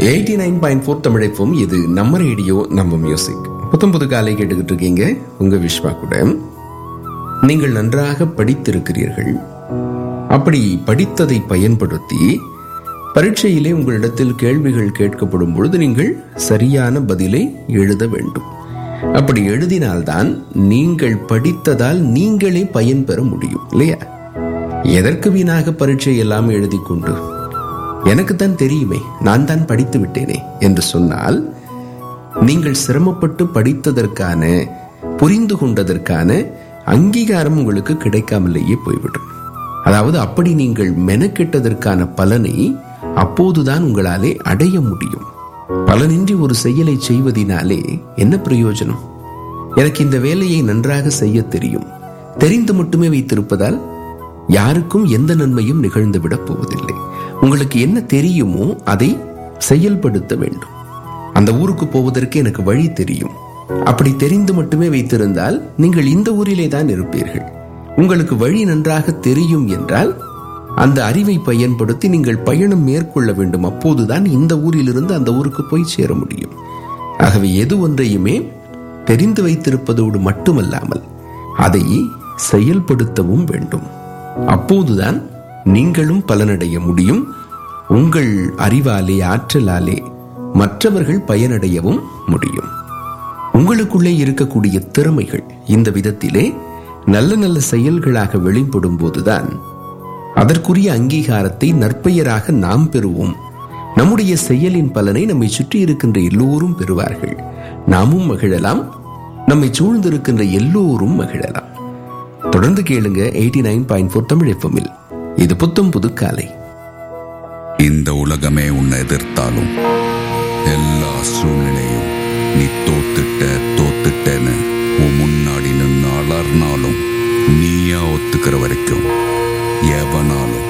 eighty nine point four தமிழைப்பும் இது நம்ம ரேடியோ நம்ம மியூசிக் புத்தம் புது காலை கேட்டுக்கிட்டு இருக்கீங்க உங்க விஸ்வா கூட நீங்கள் நன்றாக படித்திருக்கிறீர்கள் அப்படி படித்ததை பயன்படுத்தி பரீட்சையிலே உங்களிடத்தில் கேள்விகள் கேட்கப்படும் பொழுது நீங்கள் சரியான பதிலை எழுத வேண்டும் அப்படி எழுதினால்தான் நீங்கள் படித்ததால் நீங்களே பயன் பெற முடியும் இல்லையா எதற்கு வீணாக பரீட்சை எல்லாம் எழுதி கொண்டு எனக்குத்தான் தெரியுமே நான் தான் படித்து விட்டேனே என்று சொன்னால் நீங்கள் சிரமப்பட்டு படித்ததற்கான புரிந்து கொண்டதற்கான அங்கீகாரம் உங்களுக்கு கிடைக்காமலேயே போய்விடும் அதாவது அப்படி நீங்கள் மெனக்கெட்டதற்கான பலனை அப்போதுதான் உங்களாலே அடைய முடியும் பலனின்றி ஒரு செயலை செய்வதினாலே என்ன பிரயோஜனம் எனக்கு இந்த வேலையை நன்றாக செய்ய தெரியும் தெரிந்து மட்டுமே வைத்திருப்பதால் யாருக்கும் எந்த நன்மையும் நிகழ்ந்துவிடப் போவதில்லை உங்களுக்கு என்ன தெரியுமோ அதை செயல்படுத்த வேண்டும் அந்த ஊருக்கு போவதற்கு எனக்கு வழி தெரியும் அப்படி தெரிந்து மட்டுமே வைத்திருந்தால் நீங்கள் இந்த ஊரிலே தான் இருப்பீர்கள் உங்களுக்கு வழி நன்றாக தெரியும் என்றால் அந்த அறிவை பயன்படுத்தி நீங்கள் பயணம் மேற்கொள்ள வேண்டும் அப்போதுதான் இந்த ஊரிலிருந்து அந்த ஊருக்கு போய் சேர முடியும் ஆகவே எது ஒன்றையுமே தெரிந்து வைத்திருப்பதோடு மட்டுமல்லாமல் அதை செயல்படுத்தவும் வேண்டும் அப்போதுதான் நீங்களும் பலனடைய முடியும் உங்கள் அறிவாலே ஆற்றலாலே மற்றவர்கள் பயனடையவும் முடியும் உங்களுக்குள்ளே இருக்கக்கூடிய திறமைகள் இந்த விதத்திலே நல்ல நல்ல செயல்களாக வெளிப்படும் போதுதான் அதற்குரிய அங்கீகாரத்தை நற்பெயராக நாம் பெறுவோம் நம்முடைய செயலின் பலனை நம்மை சுற்றி இருக்கின்ற எல்லோரும் பெறுவார்கள் நாமும் மகிழலாம் நம்மை சூழ்ந்திருக்கின்ற எல்லோரும் மகிழலாம் தொடர்ந்து கேளுங்க eighty nine point four Tamil எஃப்எம்மில் இது புத்தம் புது காலை இந்த உலகமே உன்னை எதிர்த்தாலும் எல்லா சூழ்நிலையும் நீ தோத்துட்ட தோத்துட்டேன்னு உன் முன்னாடி நின்று அலர்னாலும் நீயா ஒத்துக்கிற வரைக்கும் எவனாலும்